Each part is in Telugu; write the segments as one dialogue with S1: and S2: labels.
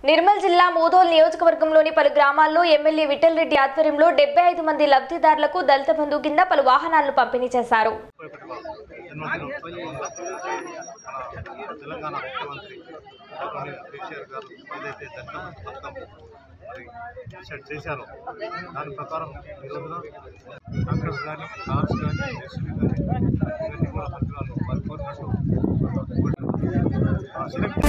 S1: నిర్మల్ జిల్లా మూదోల్ నియోజకవర్గంలోని పలు గ్రామాల్లో ఎమ్మెల్యే విఠల్ రెడ్డి ఆధ్వర్యంలో డెబ్బై ఐదు మంది లబ్ధిదారులకు దళిత బంధు కింద పలు వాహనాలను పంపిణీ చేశారు
S2: జన్మదినం మన తెలంగాణ ముఖ్యమంత్రి డాక్టర్ కేసీఆర్ గారు ఏదైతే దళిత పథకం మరి డిసైడ్ చేశారో దాని ప్రకారం ఈ రోజున కాంగ్రెస్ కానీ కాంగ్రెస్ కానీ ఎస్పీ కానీ ఇవన్నీ కూడా పత్రాలు వారు కోరినట్టు ఆ, సెలెక్ట్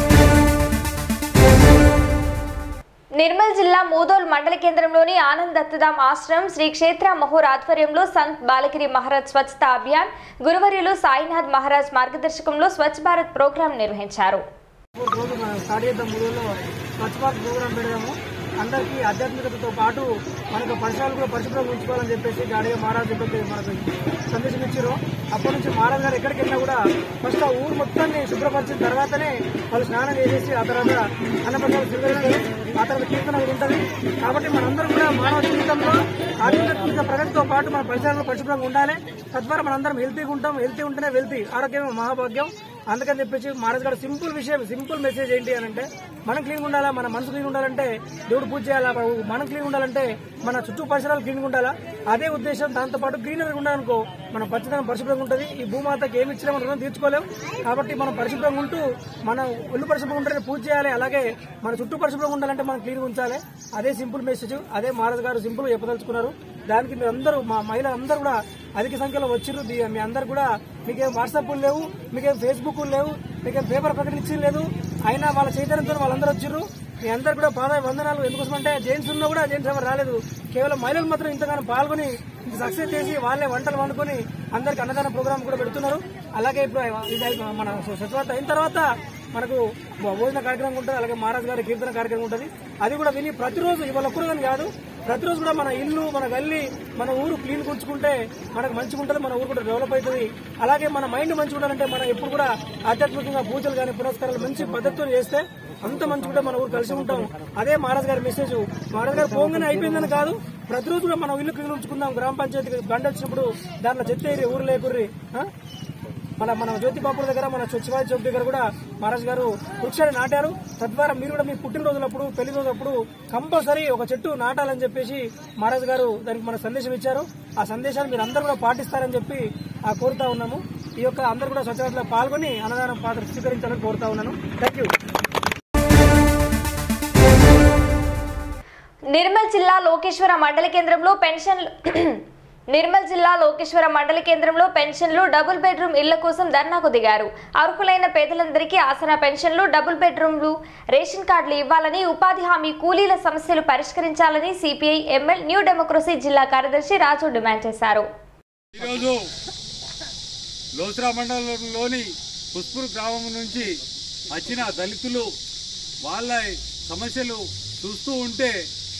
S1: నిర్మల్ జిల్లా మూదోల్ మండల కేంద్రంలోని ఆనంద్ దత్తదాం ఆశ్రమం శ్రీ క్షేత్ర మహోర్ ఆధ్వర్యంలో సంత్ బాలగిరి మహారాజ్ స్వచ్ఛతా అభియాన్ గురువర్యులు సాయినాథ్ మహారాజ్ మార్గదర్శకంలో స్వచ్ఛ భారత్ ప్రోగ్రాం నిర్వహించారు
S3: ఒక రోజు మనం స్టార్ట్ చేద్దాం మూడులో స్వచ్ఛ భారత్ ప్రోగ్రాం పెడదాము అందరికీ ఆధ్యాత్మికతతో పాటు మనకు పరిసరాలు కూడా పరిశుభ్రంగా ఉంచుకోవాలని చెప్పేసి గాడిగా మహారాజు చెప్పి మనకు సందేశం ఇచ్చారు అప్పటి నుంచి మహారాజు గారు ఎక్కడికి వెళ్ళినా కూడా ఫస్ట్ ఆ ఊరు మొత్తాన్ని శుభ్రపరిచిన తర్వాతనే వాళ్ళు స్నానం చేసేసి ఆ తర్వాత అన్నప్రసాదం స్వీకరిస్తారు ఆ తర్వాత కీర్తన కూడా ఉంటుంది కాబట్టి మనందరం కూడా మానవ జీవితంలో ఆధ్యాత్మిక ప్రగతితో పాటు మన పరిసరాలు పరిశుభ్రంగా ఉండాలి తద్వారా మనందరం హెల్తీగా ఉంటాం హెల్తీ ఉంటేనే వెల్తీ ఆరోగ్యమే మహాభాగ్యం అందుకని చెప్పేసి మహారాజ్ గారు సింపుల్ విషయం సింపుల్ మెసేజ్ ఏంటి అని అంటే మనం క్లీన్ ఉండాలా మన మనసు క్లీన్ ఉండాలంటే దేవుడు పూజ చేయాలా మనం క్లీన్ ఉండాలంటే మన చుట్టూ పరిసరాలు క్లీన్ ఉండాలా అదే ఉద్దేశం దాంతో పాటు గ్రీనరీ ఉండాలనుకో మన పచ్చదనం పరిశుభ్రంగా ఉంటుంది ఈ భూమాతకి ఏమి ఇచ్చినా మనం రుణం తీర్చుకోలేం కాబట్టి మనం పరిశుభ్రంగా ఉంటూ మన ఒళ్ళు పరిశుభ్రంగా ఉంటే పూజ చేయాలి అలాగే మన చుట్టూ పరిశుభ్రంగా ఉండాలంటే మనం క్లీన్ ఉంచాలి అదే సింపుల్ మెసేజ్ అదే మహారాజ్ గారు సింపుల్ చెప్పదలుచుకున్నారు దానికి మీరు అందరూ మా మహిళలు అందరూ కూడా అధిక సంఖ్యలో వచ్చిర్రు దీ- మీ అందరు కూడా మీకేం వాట్సాప్ లేవు మీకేం ఫేస్బుక్ లేవు మీకేం పేపర్ ప్రకటన ఇచ్చి లేదు అయినా వాళ్ళ చైతన్యంతో వాళ్ళందరూ వచ్చిర్రు మీ అందరు కూడా పాద వందనాలు ఎందుకోసం అంటే జెంట్స్ ఉన్నా కూడా జెంట్స్ ఎవరు రాలేదు కేవలం మహిళలు మాత్రం ఇంతగానో పాల్గొని సక్సెస్ చేసి వాళ్ళే వంటలు వండుకొని అందరికి అన్నదాన ప్రోగ్రామ్ కూడా పెడుతున్నారు అలాగే ఇప్పుడు ఇది అయి- మన స్వచ్ఛత అయిన తర్వాత మనకు భోజన కార్యక్రమం ఉంటుంది అలాగే మహారాజ్ గారి కీర్తన కార్యక్రమం ఉంటుంది అది కూడా విని ప్రతిరోజు ఇవాళ ఒక్కరోజు కాదు ప్రతిరోజు కూడా మన ఇల్లు మన గల్లి మన ఊరు క్లీన్ ఉంచుకుంటే మనకు మంచిగా ఉంటుంది మన ఊరు కూడా డెవలప్ అవుతుంది అలాగే మన మైండ్ మంచిగా ఉండాలంటే మనం ఎప్పుడు కూడా ఆధ్యాత్మికంగా పూజలు కానీ పురస్కారాలు మంచి పద్ధతితో చేస్తే అంత మంచిగా కూడా మన ఊరు కలిసి ఉంటాం అదే మహారాజ్ గారి మెసేజ్ మహారాజ్ గారు పోగానే అయిపోయిందని కాదు ప్రతిరోజు కూడా మనం ఇల్లు క్లీన్ ఉంచుకుందాం గ్రామ పంచాయతీకి బండి వచ్చినప్పుడు దాంట్లో చెత్త ఏరి ఊరు లేకుర్రి ఆ? మన మన జ్యోతిబాపుల దగ్గర మన స్వచ్ఛవాది చౌక్ దగ్గర కూడా మహారాజ్ గారు వృక్షాన్ని నాటారు తద్వారా మీరు కూడా మీ పుట్టినరోజులప్పుడు పెళ్లి రోజులప్పుడు కంపల్సరీ ఒక చెట్టు నాటాలని చెప్పేసి మహారాజ్ గారు దానికి మన సందేశం ఇచ్చారు ఆ సందేశాన్ని మీరు అందరూ కూడా పాటిస్తారని చెప్పి ఆ కోరుతా ఉన్నాము ఈ యొక్క అందరూ కూడా స్వచ్ఛతలో పాల్గొని అన్నదానం పాత్ర స్వీకరించాలని కోరుతా ఉన్నాను థ్యాంక్ యూ
S1: నిర్మల్ జిల్లా లోకేశ్వర మండల కేంద్రంలో పెన్షన్లు నిర్మల్ జిల్లా లోకేశ్వర మండల కేంద్రంలో పెన్షన్లు డబుల్ బెడ్రూమ్ ఇళ్ల కోసం ధర్నాకు దిగారు అర్హులైన పేదలందరికీ ఆసన పెన్షన్లు డబుల్ బెడ్రూమ్లు రేషన్ కార్డులు ఇవ్వాలని ఉపాధి హామీ కూలీల సమస్యలు పరిష్కరించాలని సిపిఐ ఎంఎల్ న్యూ డెమోక్రసీ జిల్లా కార్యదర్శి రాజు డిమాండ్ చేశారు
S4: ఈరోజు లోసరా మండలంలోని పుష్పూర్ గ్రామం నుంచి వచ్చిన దళితులు వాళ్ళ సమస్యలు చూస్తూ ఉంటే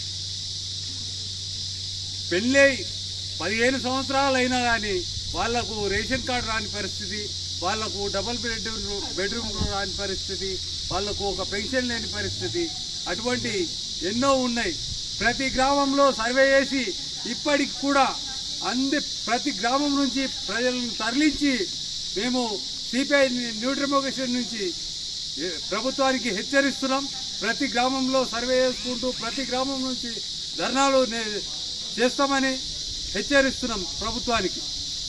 S4: పెళ్ళై పదిహేను సంవత్సరాలు అయినా కానీ వాళ్లకు రేషన్ కార్డు రాని పరిస్థితి వాళ్లకు డబుల్ బెడ్రూమ్ బెడ్రూమ్ రాని పరిస్థితి వాళ్లకు ఒక పెన్షన్ లేని పరిస్థితి అటువంటి ఎన్నో ఉన్నాయి ప్రతి గ్రామంలో సర్వే చేసి ఇప్పటికి కూడా అంది ప్రతి గ్రామం నుంచి ప్రజలను తరలించి మేము సిపిఐ న్యూ డెమోక్రసీ నుంచి ఏ, ప్రభుత్వానికి హెచ్చరిస్తున్నాం ప్రతి గ్రామంలో సర్వే చేసుకుంటూ ప్రతి గ్రామం నుంచి ధర్నాలు నే- చేస్తామని హెచ్చరిస్తున్నాం ప్రభుత్వానికి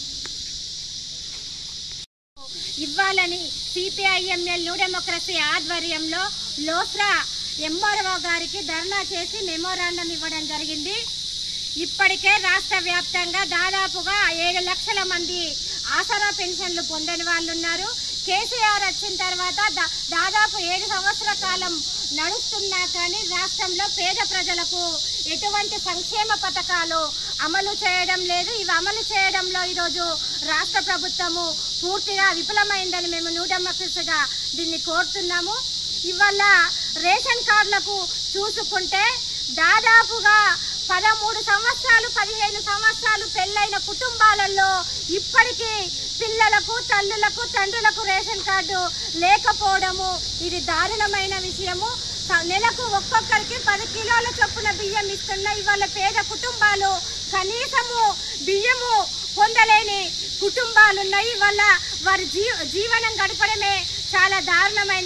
S5: ఇవ్వాలని సిపిఐఎంఎల్ న్యూ డెమోక్రసీ ఆధ్వర్యంలో లోస్రా ఎంఆర్ఓ గారికి ధర్నా చేసి మెమోరాండం ఇవ్వడం జరిగింది ఇప్పటికే రాష్ట్ర వ్యాప్తంగా దాదాపుగా ఏడు లక్షల మంది ఆసరా పెన్షన్లు పొందని వాళ్ళు ఉన్నారు కేసీఆర్ వచ్చిన తర్వాత దా- దాదాపు ఏడు సంవత్సరాల కాలం నడుస్తున్నా కానీ రాష్ట్రంలో పేద ప్రజలకు ఎటువంటి సంక్షేమ పథకాలు అమలు చేయడం లేదు ఇవి అమలు చేయడంలో ఈరోజు రాష్ట్ర ప్రభుత్వము పూర్తిగా విఫలమైందని మేము న్యూ డెమోక్రసీగా దీన్ని కోరుతున్నాము ఇవాళ రేషన్ కార్డులకు చూసుకుంటే దాదాపుగా పదమూడు సంవత్సరాలు పదిహేను సంవత్సరాలు పెళ్ళైన కుటుంబాలలో ఇప్పటికీ పిల్లలకు తల్లులకు తండ్రులకు రేషన్ కార్డు లేకపోవడము ఇది దారుణమైన విషయము స- నెలకు ఒక్కొక్కరికి పది కిలోల చొప్పున బియ్యం ఇస్తున్న ఇవాళ పేద కుటుంబాలు కనీసము బియ్యము పొందలేని కుటుంబాలు ఉన్నాయి వల్ల వారి జీ జీవనం గడపడమే చాలా దారుణమైంది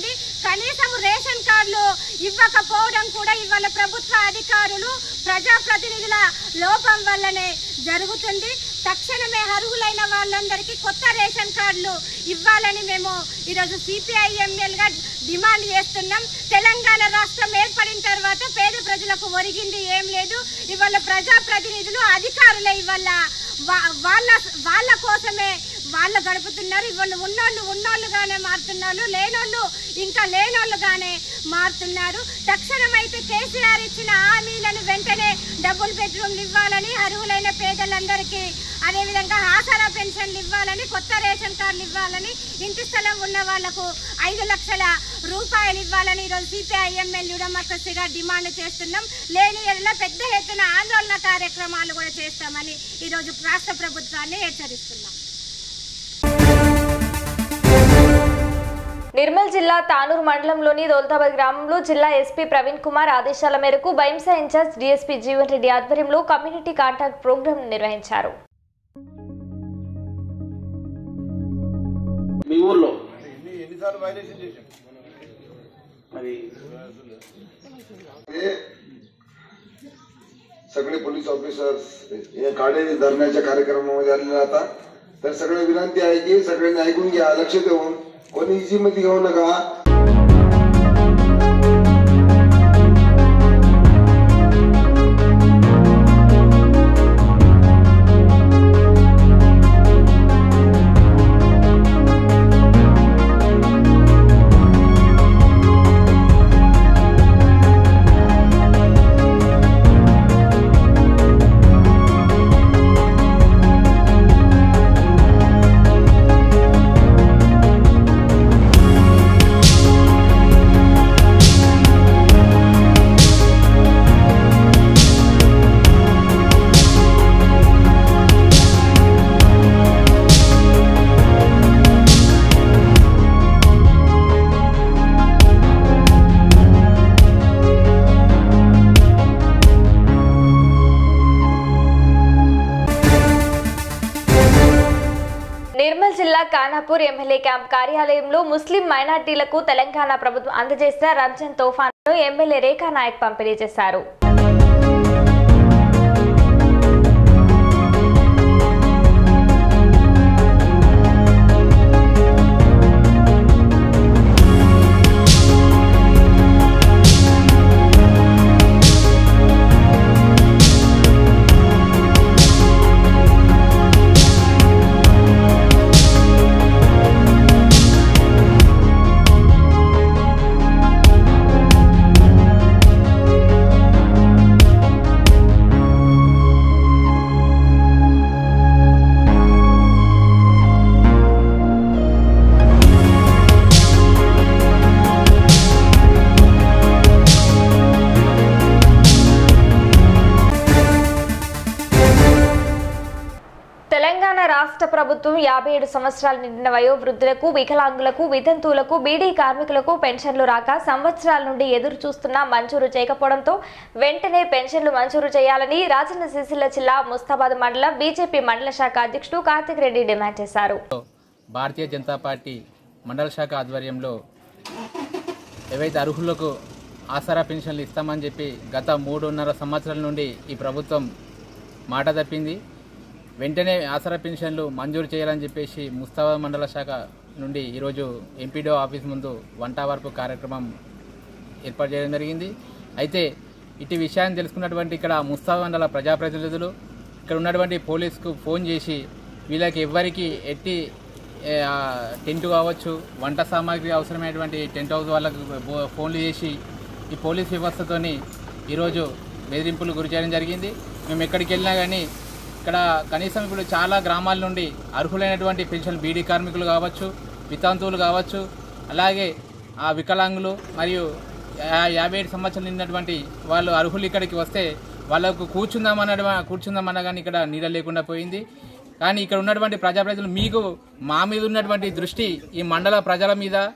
S5: కనీసం రేషన్ కార్డులు ఇవ్వకపోవడం కూడా ఇవాళ ప్రభుత్వ అధికారులు ప్రజాప్రతినిధుల లోపం వల్లనే జరుగుతుంది తక్షణమే అర్హులైన వాళ్ళందరికీ కొత్త రేషన్ కార్డులు ఇవ్వాలని మేము ఈరోజు సిపిఐఎంఎల్గా డిమాండ్ చేస్తున్నాం తెలంగాణ రాష్ట్రం ఏర్పడిన తర్వాత పేద ప్రజలకు ఒరిగింది ఏం లేదు ఇవాళ ప్రజాప్రతినిధులు అధికారులే ఇవాళ వా- వాళ్ళ వాళ్ళ కోసమే వాళ్ళు గడుపుతున్నారు ఇవాళ ఉన్నోళ్ళు ఉన్నోళ్ళుగానే మారుతున్నారు లేనోళ్ళు ఇంకా లేనోళ్ళుగానే మారుతున్నారు తక్షణమైతే కేసీఆర్ ఇచ్చిన హామీలను వెంటనే డబుల్ బెడ్రూమ్లు ఇవ్వాలని అర్హులైన పేదలందరికీ అదేవిధంగా ఆసరా పెన్షన్లు ఇవ్వాలని కొత్త రేషన్ కార్డులు ఇవ్వాలని ఇంటి స్థలం ఉన్న వాళ్లకు ఐదు లక్షల రూపాయలు ఇవ్వాలని ఈరోజు సిపిఐ ఎమ్మెల్యే డెమోక్రసీగా డిమాండ్ చేస్తున్నాం లేని ఎడల పెద్ద ఎత్తున ఆందోళన కార్యక్రమాలు కూడా చేస్తామని ఈరోజు రాష్ట్ర ప్రభుత్వాన్ని హెచ్చరిస్తున్నాం
S1: నిర్మల్ జిల్లా తానూరు మండలంలోని దౌలతాబాద్ గ్రామంలో జిల్లా ఎస్పీ ప్రవీణ్ కుమార్ ఆదేశాల మేరకు బైంసా ఇన్ఛార్జ్ డీఎస్పీ జీవన్ రెడ్డి ఆధ్వర్యంలో కమ్యూనిటీ కాంటాక్ట్ ప్రోగ్రాం నిర్వహించారు
S6: మీ ఊర్లో
S2: ఎన్నిసార్లు వైలేషన్ చేశాం
S6: మరి
S7: हे सगळे पोलीस ऑफिसर्स या काढे धरण्याच्या कार्यक्रमामध्ये आलेला आता तर सगळे विनंती आहे की सगळ्यांनी ऐकून घ्या लक्ष देऊन कोणी इझी मध्ये घेऊ नका
S1: నిర్మల్ జిల్లా ఖానాపూర్ ఎమ్మెల్యే క్యాంప్ కార్యాలయంలో ముస్లిం మైనార్టీలకు తెలంగాణ ప్రభుత్వం అందజేసిన రంజాన్ తోఫాను ఎమ్మెల్యే రేఖా నాయక్ పంపిణీ చేశారు తెలంగాణ రాష్ట్ర ప్రభుత్వం యాభై ఏడు సంవత్సరాలు నిండిన వయోవృద్ధులకు వికలాంగులకు వితంతువులకు బీడీ కార్మికులకు పెన్షన్లు రాక సంవత్సరాల నుండి ఎదురు చూస్తున్నా మంజూరు చేయకపోవడంతో వెంటనే పెన్షన్లు మంజూరు చేయాలని రాజన్న సిరిసిల్ల జిల్లా ముస్తాబాద్ మండల బీజేపీ మండల శాఖ అధ్యక్షుడు కార్తిక్ రెడ్డి డిమాండ్ చేశారు
S8: భారతీయ జనతా పార్టీ మండల శాఖ ఆధ్వర్యంలో ఏవైతే అర్హులకు ఆసరా పెన్షన్లు ఇస్తామని చెప్పి గత మూడున్నర సంవత్సరాల నుండి ఈ ప్రభుత్వం మాట తప్పింది వెంటనే ఆసరా పెన్షన్లు మంజూరు చేయాలని చెప్పేసి ముస్తాబాద్ మండల శాఖ నుండి ఈరోజు ఎంపీడీఓ ఆఫీస్ ముందు వంట వార్పు కార్యక్రమం ఏర్పాటు చేయడం జరిగింది అయితే ఇటు విషయాన్ని తెలుసుకున్నటువంటి ఇక్కడ ముస్తాబాద్ మండల ప్రజాప్రతినిధులు ఇక్కడ ఉన్నటువంటి పోలీసుకు ఫోన్ చేసి వీళ్ళకి ఎవ్వరికి ఎట్టి ఏ, ఆ, టెంట్ కావచ్చు వంట సామాగ్రి అవసరమైనటువంటి టెంట్ హౌస్ వాళ్ళకు బో- ఫోన్లు చేసి ఈ పోలీస్ వ్యవస్థతోని ఈరోజు బెదిరింపులు గురి చేయడం జరిగింది మేము ఎక్కడికి వెళ్ళినా కానీ ఇక్కడ కనీసం ఇప్పుడు చాలా గ్రామాల నుండి అర్హులైనటువంటి పెన్షన్ బీడీ కార్మికులు కావచ్చు వితాంతువులు కావచ్చు అలాగే ఆ వికలాంగులు మరియు యా- యాభై ఏడు సంవత్సరాలు నిండినటువంటి వాళ్ళు అర్హులు ఇక్కడికి వస్తే వాళ్ళకు కూర్చుందామన్న కూర్చుందామన్నా కానీ ఇక్కడ నీడ లేకుండా పోయింది కానీ ఇక్కడ ఉన్నటువంటి ప్రజాప్రతినిధులు మీకు మా మీద ఉన్నటువంటి దృష్టి ఈ మండల ప్రజల మీద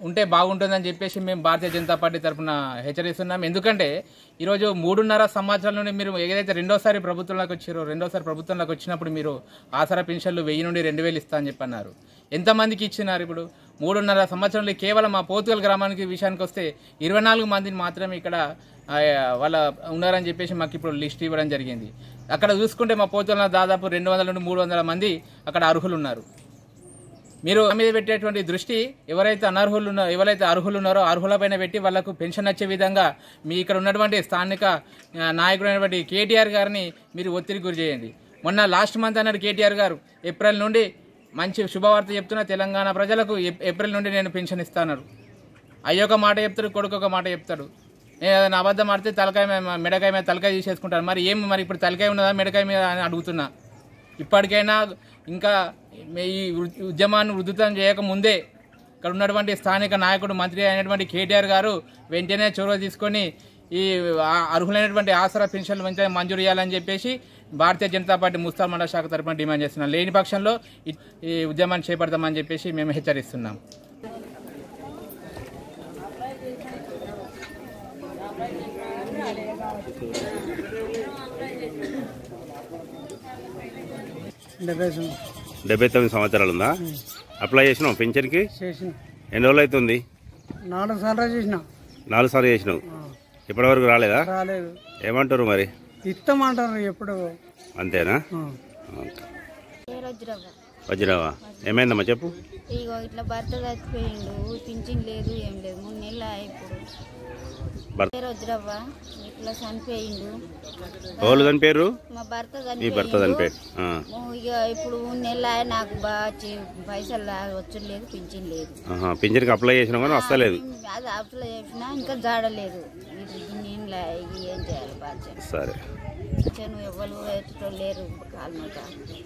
S8: ఉంటే బాగుంటుందని చెప్పేసి మేము భారతీయ జనతా పార్టీ తరఫున హెచ్చరిస్తున్నాం ఎందుకంటే ఈరోజు మూడున్నర సంవత్సరాల నుండి మీరు ఏదైతే రెండోసారి ప్రభుత్వంలోకి వచ్చారో రెండోసారి ప్రభుత్వంలోకి వచ్చినప్పుడు మీరు ఆసరా పెన్షన్లు వెయ్యి నుండి రెండు వేలు ఇస్తా అని చెప్పి అన్నారు ఎంతమందికి ఇచ్చినారు ఇప్పుడు మూడున్నర సంవత్సరంలో కేవలం మా పోతుగల్ గ్రామానికి విషయానికి వస్తే ఇరవై నాలుగు మందిని మాత్రమే ఇక్కడ ఆ, వాళ్ళ ఉన్నారని చెప్పేసి మాకు ఇప్పుడు లిస్ట్ ఇవ్వడం జరిగింది అక్కడ చూసుకుంటే మా పోతుగల్ దాదాపు రెండు వందల నుండి మూడు వందల మంది అక్కడ అర్హులు ఉన్నారు మీరు ఆ మీద పెట్టేటువంటి దృష్టి ఎవరైతే అనర్హులు ఉన్నారో ఎవరైతే అర్హులు ఉన్నారో అర్హులపైన పెట్టి వాళ్ళకు పెన్షన్ వచ్చే విధంగా మీ ఇక్కడ ఉన్నటువంటి స్థానిక ఆ, నాయకుడైనటువంటి కేటీఆర్ గారిని మీరు ఒత్తిడి గురి చేయండి మొన్న లాస్ట్ మంత్ అన్నాడు కేటీఆర్ గారు ఏప్రిల్ నుండి మంచి శుభవార్త చెప్తున్న తెలంగాణ ప్రజలకు ఏప్- ఏప్రిల్ నుండి నేను పెన్షన్ ఇస్తాను అయ్యొక మాట చెప్తాడు కొడుకు ఒక మాట చెప్తాడు నేను ఏదైనా అబద్ధం ఆడితే తలకాయ మీద- మెడకాయ మీద తలకాయ తీసేసుకుంటాను మరి ఏం మరి ఇప్పుడు తలకాయ ఉన్నదా మెడకాయ మీద అని అడుగుతున్నా ఇప్పటికైనా ఇంకా మీ ఈ ఉ- ఉద్యమాన్ని ఉధృతం చేయకముందే ఇక్కడ ఉన్నటువంటి స్థానిక నాయకుడు మంత్రి అయినటువంటి కేటీఆర్ గారు వెంటనే చొరవ తీసుకొని ఈ ఆ- అర్హులైనటువంటి ఆసరా పెన్షన్లు వెంటనే మంజూరు చేయాలని చెప్పేసి భారతీయ జనతా పార్టీ ముస్తార్ మండల శాఖ తరఫున డిమాండ్ చేస్తున్నాం లేని పక్షంలో ఈ- ఈ ఉద్యమాన్ని చేపడతామని చెప్పేసి మేము హెచ్చరిస్తున్నాం
S3: డెబ్బై సున్నా
S6: డెబ్బై తొమ్మిది సంవత్సరాలు ఉందా అప్లై చేసినావు పెన్షన్కి
S3: చేసిన
S6: ఎన్ని రోజులు అవుతుంది
S3: నాలుగు సార్లు చేసిన
S6: నాలుగు సార్లు చేసినావు ఇప్పటివరకు రాలేదా
S3: రాలేదు
S6: ఏమంటారు మరి
S3: ఇస్తామంటారు ఎప్పుడు
S6: అంతేనా
S3: ఆ.
S6: ఓకే.
S9: వజ్రవ్వ
S6: వజ్రావా ఏమైందమ్మా చెప్పు
S9: ఇగో ఇట్లా భర్త చచ్చిపోయిండు పింఛన్ లేదు ఏం లేదు మూడు నెలలు అయ్యాయి ఇప్పుడు
S6: భర్త
S9: పేరు వజ్రవ్వ ఇట్లా చనిపోయిండు
S6: ఎవరు చనిపోయారు
S9: మా భర్త
S6: నీ భర్త చనిపోయాడు ఆ.
S9: ఓ, ఇక ఇప్పుడు మూడు నెలలు అయ్యాయి నాకు బాగా చి- పైసలు లా- వచ్చుడు లేదు పింఛన్ లేదు
S6: ఆహా, పింఛన్కి అప్లై చేసినావు కానీ వస్తలేదు
S9: అది అప్లై చేసినా ఇంకా జాడలేదు ఇది దీన్ని ఏం చేయాలి బాధ్యత
S6: సరే
S9: పింఛను ఎవరు ఎట్టుటోళ్ళు లేరు కాలమాట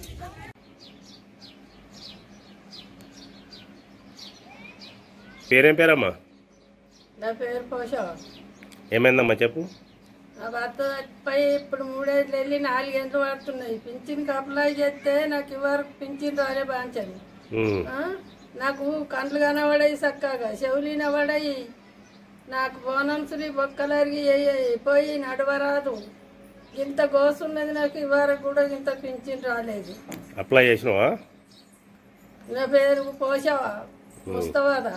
S6: పేరేం పేరమ్మా
S10: నా పేరు పోషా
S6: ఏమైందమ్మా చెప్పు
S10: నా భర్త చచ్చిపోయి ఇప్పుడు మూడేళ్ళు వెళ్ళి నాలుగేళ్ళు పడుతున్నాయి పింఛన్కి అప్లై చేస్తే నాకు ఇవరకు పింఛన్ రాలే బాంచని
S6: ఉమ్.
S10: ఆ? నాకు కండ్లు కనబడాయి చక్కగా చెవులు వినబడాయి నాకు బోనంసులు బొక్కలరిగి పోయి నడవరాదు ఇంత గోసున్నది నాకు ఇవరకు కూడా ఇంత పింఛన్ రాలేదు
S6: అప్లై చేసినావా
S10: నా పేరు పోషావా ముస్తవాదా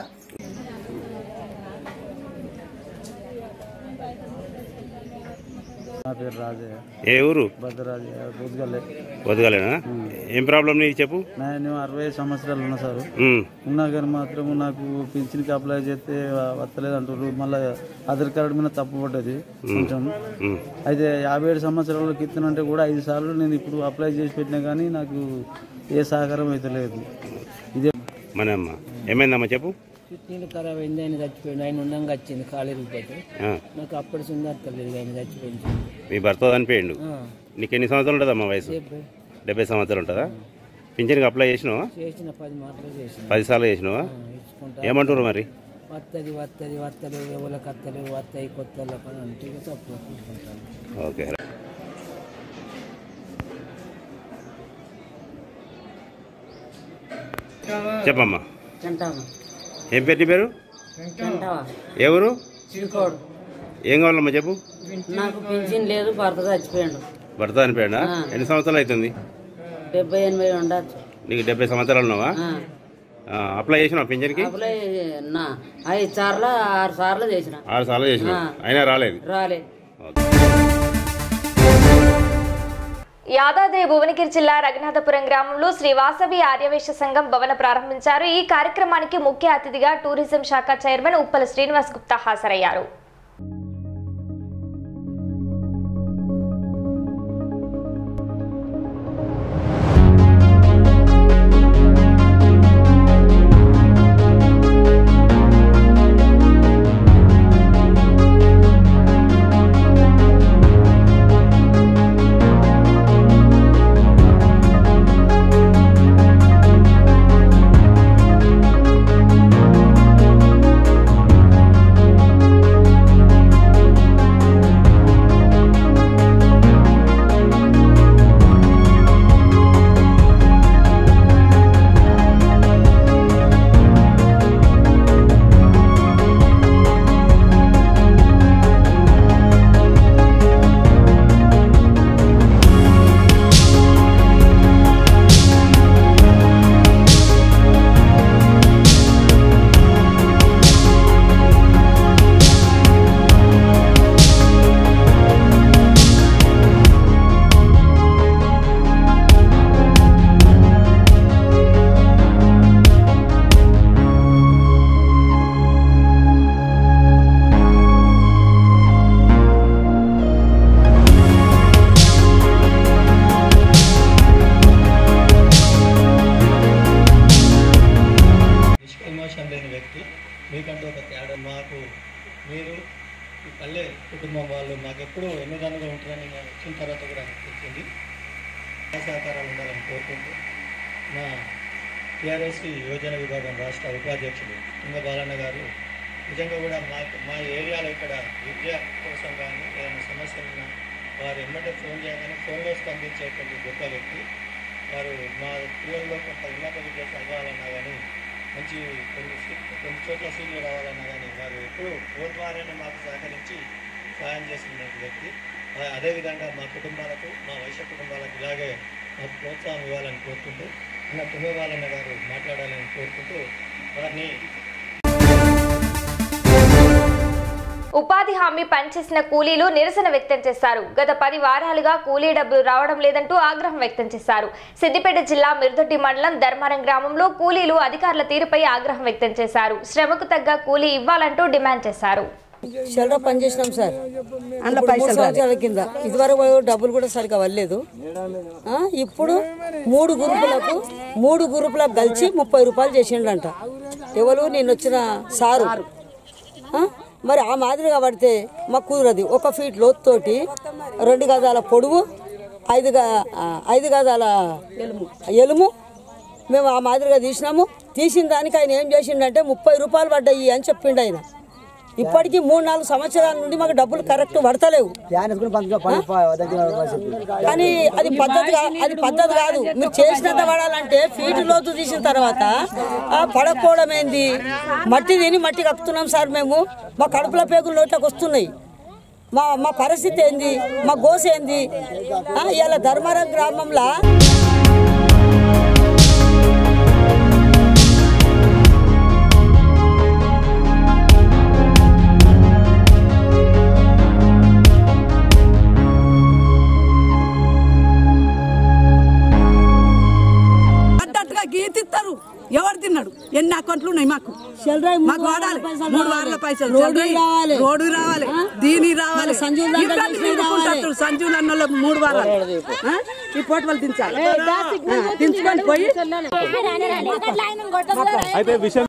S3: నా పేరు రాజయ్య
S6: ఏ ఊరు
S3: భద్రరాజయ్య బుద్ధిగల్లే
S6: వదగలేనా ఏం ప్రాబ్లం నీకు చెప్పు
S3: నేను అరవై ఐదు సంవత్సరాలు ఉన్నా సార్
S6: ఉమ్.
S3: ఉన్నా కానీ మాత్రం నాకు పింఛన్కి అప్లై చేస్తే వస్తలేదు అంటారు మళ్ళీ ఆధార్ కార్డు మీద తప్పు పడ్డది కొంచెం
S6: ఉమ్.
S3: అయితే యాభై ఏడు సంవత్సరాలకి ఇస్తానంటే కూడా ఐదు సార్లు నేను ఇప్పుడు అప్లై చేసి పెట్టినా కానీ నాకు ఏ సహకారం అయితే లేదు ఇదే
S6: మన అమ్మ ఏమైందమ్మా చెప్పు
S11: కిడ్నీలు ఖరాబ్ అయింది ఆయన చచ్చిపోయింది ఆయన ఉండంగా వచ్చింది ఖాళీ రూపాయి
S6: ఆ.
S11: నాకు అప్పటి సుందరతలేదు ఆయన చచ్చిపోయింది
S6: మీ భర్త చనిపోయిండు
S11: ఆ.
S6: నీకు ఎన్ని సంవత్సరాలు ఉంటుందమ్మా వయసు
S11: డెబ్బై
S6: డెబ్బై సంవత్సరాలు ఉంటుందా పింఛన్కి అప్లై చేసినావా
S11: చేసిన పది మాటలు చేసిన
S6: పది సార్లు చేసినావా
S11: ఇచ్చుకుంటా
S6: ఏమంటారు మరి
S11: వత్తది వత్తది వత్తలు ఎవరికి అత్తలు వస్తాయి కొత్త అని అంటే ఇక తప్పు ఒప్పుకుంటాను
S6: ఓకే చెప్పమ్మా
S11: తింటాము
S6: ఏం పేరు నీ పేరు
S11: తింటావా
S6: ఏ ఊరు
S11: చిరుకోడు
S6: ఏం కావాలమ్మా చెప్పు
S11: నాకు పింఛన్ లేదు భర్త చచ్చిపోయాడు
S6: భర్త చనిపోయాడా ఎన్ని సంవత్సరాలు అవుతుంది
S11: డెబ్బై ఎనభై ఉండొచ్చు
S6: నీకు డెబ్బై సంవత్సరాలు ఉన్నావా ఆ, అప్లై చేసినావా పింఛన్కి
S11: అప్లై నా ఐదు సార్లు ఆరు సార్లు చేసిన
S6: ఆరు సార్లు చేసినావు
S11: ఆ.
S6: అయినా రాలేదు
S11: రాలే
S1: యాదాద్రి భువనగిరి జిల్లా రఘునాథపురం గ్రామంలో శ్రీ వాసవి ఆర్యవేశ సంఘం భవన ప్రారంభించారు ఈ కార్యక్రమానికి ముఖ్య అతిథిగా టూరిజం శాఖ చైర్మన్ ఉప్పల శ్రీనివాస్ గుప్తా హాజరయ్యారు
S12: క్యాడర్ మాకు మీరు ఈ పల్లె కుటుంబం వాళ్ళు మాకు ఎప్పుడూ ఎన్నిదానుగా ఉంటుందని నేను వచ్చిన తర్వాత కూడా నాకు తెలిసింది సహాయ సహకారాలు ఉండాలని కోరుకుంటూ మా టీఆర్ఎస్కి యువజన విభాగం రాష్ట్ర ఉపాధ్యక్షులు తుంగ బాలన్న గారు నిజంగా కూడా మా మా ఏరియాలో ఇక్కడ విద్య కోసం కానీ ఏదైనా సమస్యలు ఉన్నా వారు ఎమ్మటే ఫోన్ చేయగానే ఫోన్లో స్పందించేటువంటి గొప్ప వ్యక్తి వారు మా పిల్లల్లో కొంత ఉన్నత విద్య చదవాలన్నా కానీ మంచి కొన్ని సీ- కొన్ని చోట్ల సీట్లు రావాలన్నా కానీ వారు ఎప్పుడూ ఫోన్ ద్వారానే మాకు సహకరించి సహాయం చేసిన వ్యక్తి ఆ- అదేవిధంగా మా కుటుంబాలకు మా వైశ్య కుటుంబాలకు ఇలాగే మాకు ప్రోత్సాహం ఇవ్వాలని కోరుకుంటూ అన్న తుంగబాలన్న గారు మాట్లాడాలని కోరుకుంటూ వారిని
S1: ఉపాధి హామీ పనిచేసిన కూలీలు నిరసన వ్యక్తం చేశారు గత పది వారాలుగా కూలీ డబ్బులు రావడం లేదంటూ ఆగ్రహం వ్యక్తం చేశారు సిద్దిపేట జిల్లా మిరుదొడ్డి మండలం ధర్మారం గ్రామంలో కూలీలు అధికారుల తీరుపై ఆగ్రహం వ్యక్తం చేశారు శ్రమకు తగ్గ కూలీ ఇవ్వాలంటూ డిమాండ్ చేశారు
S13: షెల్డో పని చేసినాం సార్ ఇప్పుడు మూడు సంవత్సరాల కింద ఇదివరకు డబ్బులు కూడా సరిగా వల్లేదు ఆ, ఇప్పుడు మూడు గ్రూపులకు మూడు గ్రూపులకు కలిసి ముప్పై రూపాయలు చేసిండంట ఎవరు నేను వచ్చిన సారు ఆ, మరి ఆ మాదిరిగా పడితే మాకు కుదరదు ఒక ఫీట్ లోతుతోటి రెండు గజాల పొడవు ఐదు గ- ఆ, ఐదు గజాల ఎలుము మేము ఆ మాదిరిగా తీసినాము తీసిన దానికి ఆయన ఏం చేసిండంటే ముప్పై రూపాయలు పడ్డాయి అని చెప్పిండు ఆయన ఇప్పటికీ మూడు నాలుగు సంవత్సరాల నుండి మాకు డబ్బులు కరెక్ట్ పడతలేవు కానీ అది పద్ధతి కా- అది పద్ధతి కాదు మీరు చేసినంత పడాలంటే ఫీట్ లోతు తీసిన తర్వాత ఆ పడకపోవడం ఏంది మట్టి తిని మట్టి కక్కుతున్నాం సార్ మేము మా కడుపుల పేగులు నోట్లోకి వస్తున్నాయి మా మా పరిస్థితి ఏంది మా గోస ఏంది ఆ, ఇవాళ ధర్మవరం గ్రామంలో
S14: పడ్డట్టుగా గీతిస్తారు ఎవరు తిన్నాడు ఎన్ని అకౌంట్లు ఉన్నాయి మాకు మాకు వాడాలి మూడు వారాల పైసలు
S13: రోడ్డు
S14: చెల్లరై,
S13: రావాలి.
S14: రోడ్డు రావాలి దీని రావాలి
S13: సంజీవ్ దాంట్లో
S14: ఇబ్బంది
S13: తీసుకుని
S14: తిరుగుకుంటారు
S13: రావాలి.
S14: సంజీవ్ అన్న వాళ్ళకి మూడు వారాలు ఆ? ఈ పోటీ వాళ్ళు దించాలి ఆ, దించుకొని పోయి
S15: అయితే విషయం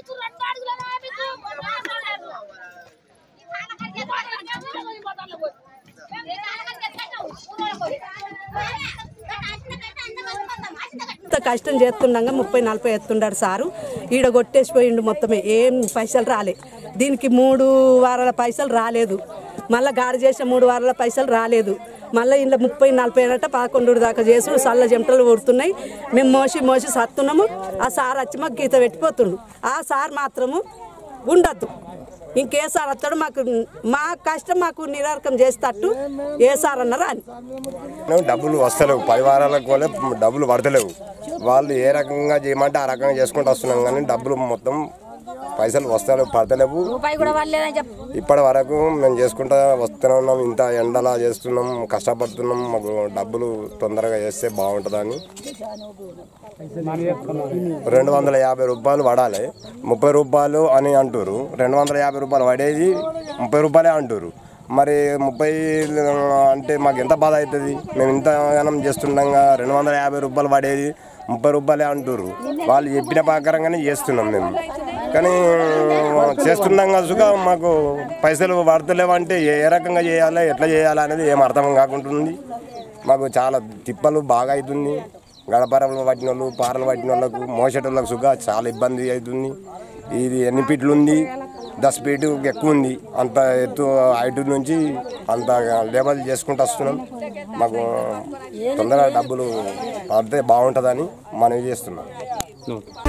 S14: ఇంత కష్టం చేస్తుండగా ముప్పై నలభై ఎత్తుండాడు సారు ఈడ కొట్టేసిపోయిండు మొత్తమే ఏం పైసలు రాలే దీనికి మూడు వారాల పైసలు రాలేదు మళ్ళీ గాడి చేసిన మూడు వారాల పైసలు రాలేదు మళ్ళీ ఇంట్లో ముప్పై నలభై ఏడట పదకొండు దాకా చేసి సల్ల చెమటలు కొడుతున్నాయి మేము మోసి మోసి సత్తున్నాము ఆ సార్ వచ్చి మాకు గీత పెట్టిపోతుండు ఆ సార్ మాత్రము ఉండద్దు ఇంకే సార్ వస్తాడు మాకు మా కష్టం మాకు నిరారకం చేస్తట్టు ఏ సార్ అన్నారా అని
S16: డబ్బులు వస్తలేవు పది వారాలకు వల్ల డబ్బులు పడతలేవు వాళ్ళు ఏ రకంగా చేయమంటే ఆ రకంగా చేసుకుంటూ వస్తున్నాం కానీ డబ్బులు మొత్తం పైసలు వస్తలేవు పడతలేవు
S9: రూపాయి కూడా వాళ్ళేదని చెప్పు
S16: ఇప్పటి వరకు మేము చేసుకుంటా వస్తూనే ఉన్నాం ఇంత ఎండలా చేస్తున్నాం కష్టపడుతున్నాం మాకు డబ్బులు తొందరగా చేస్తే బాగుంటుందని రెండు వందల యాభై రూపాయలు పడాలి ముప్పై రూపాయలు అని అంటారు రెండు వందల యాభై రూపాయలు పడేది ముప్పై రూపాయలే అంటారు మరి ముప్పై అంటే మాకు ఎంత బాధ అవుతుంది మేము ఇంత గణం చేస్తుండగా రెండు వందల యాభై రూపాయలు పడేది ముప్పై రూపాయలే అంటారు వాళ్ళు చెప్పిన ప్రకారంగానే చేస్తున్నాం మేము కానీ చేస్తున్నాం కసుగా మాకు పైసలు పడతలేవంటే ఏ రకంగా చేయాలి ఎట్లా చేయాలి అనేది ఏం అర్థం కాకుంటుంది మాకు చాలా తిప్పలు బాగా అవుతుంది గడపరలు పట్టిన వాళ్ళు పారలు పట్టిన వాళ్ళకు మోసేటోళ్ళకు సుగా చాలా ఇబ్బంది అవుతుంది ఇది ఎన్ని ఫీట్లు ఉంది దస్ ఫీట్ ఎక్కువ ఉంది అంత ఎత్తు హైట్ నుంచి అంత లేబల్ చేసుకుంటూ వస్తున్నాం మాకు తొందరగా డబ్బులు పడితే బాగుంటుందని మనవి చేస్తున్నాం